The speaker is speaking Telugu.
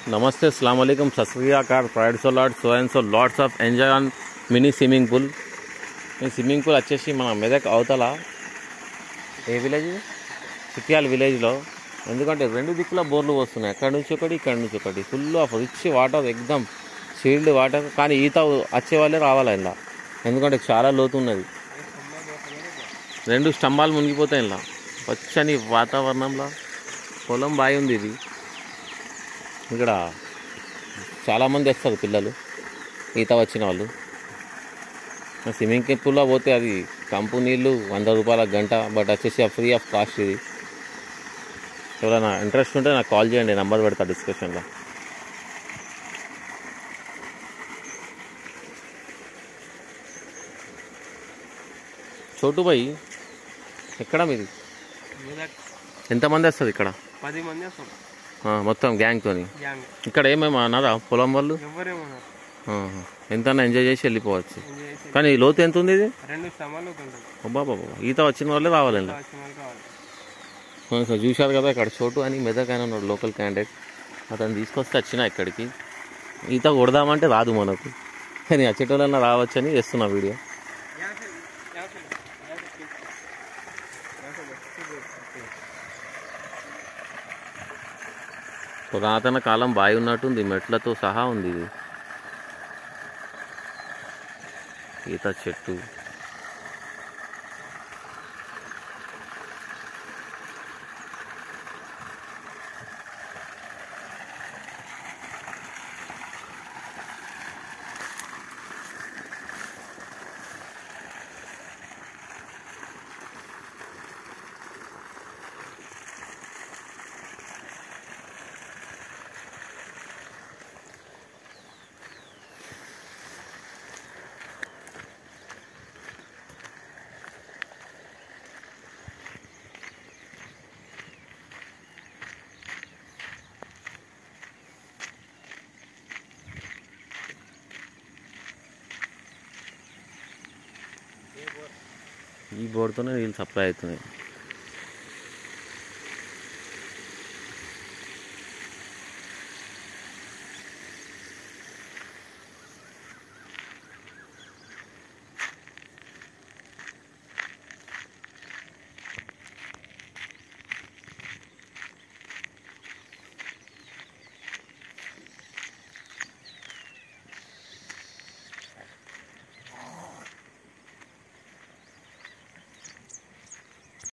నమస్తే అస్సలం वालेकुम सत श्री अकाल pride so lot so and so lots of enjoy on mini swimming pool ఈ స్విమ్మింగ్ పూల్ వచ్చేసి మన మెదక్ అవతల ఏ విలేజ్ ఇది? చిట్యాల విలేజ్లో ఎందుకంటే రెండు దిక్కుల బోర్లు వస్తున్నాయి అక్కడ నుంచి ఒకటి ఇక్కడ నుంచి ఒకటి ఫుల్ ఆఫ్ రిచ్ వాటర్ ఎగ్దమ్ సీల్డ్ వాటర్ కానీ ఈత వచ్చే వాళ్ళే రావాలి ఇలా ఎందుకంటే చాలా లోతు ఉన్నది రెండు స్తంభాలు మునిగిపోతాయి ఇలా పచ్చని వాతావరణంలో పొలం బావి ఉంది ఇది ఇక్కడ చాలామంది వస్తారు పిల్లలు ఈత వచ్చిన వాళ్ళు స్విమ్మింగ్ పూల్లో పోతే అది కంపు నీళ్ళు వంద రూపాయల గంట బట్ వచ్చేసి ఫ్రీ ఆఫ్ కాస్ట్ ఇది ఎవరైనా ఇంట్రెస్ట్ ఉంటే నాకు కాల్ చేయండి నెంబర్ పెడతా డిస్క్రిప్షన్లో చోటు బాయ్ ఎక్కడ మీది మెదక్ ఎంతమంది వస్తుంది ఇక్కడ పది మంది వస్తాం ఆ, మొత్తం గ్యాంగ్తోని గ్యాంగ్ ఇక్కడ ఏమేమి అన్నారా పొలం వాళ్ళు ఎవరేమన్నారు ఆహా. ఎంతన్నా ఎంజాయ్ చేసి వెళ్ళిపోవచ్చు ఎంజాయ్ చేసి కానీ ఈ లోతు ఎంత ఉంది ఇది రెండు స్తంభాలు ఉంటుంది అబ్బా బాబా ఈత వచ్చిన వాళ్ళే రావాలండి వచ్చిన వాళ్ళు కావాలి సో చూశారు కదా ఇక్కడ చోటు అని మెదక్ ఆయన ఉన్నాడు లోకల్ క్యాండిడేట్ అతను తీసుకొస్తే వచ్చిన ఇక్కడికి ఈత కొడదామంటే రాదు మనకు కానీ వచ్చేటోళ్ళన్నా రావచ్చని చేస్తున్నా వీడియో పురాతన కాలం బావి ఉన్నట్టుంది మెట్లతో సహా ఉంది ఇది ఈత చెట్టు ఈ బోర్డుతోనే నీళ్ళు సప్లై అవుతున్నాయి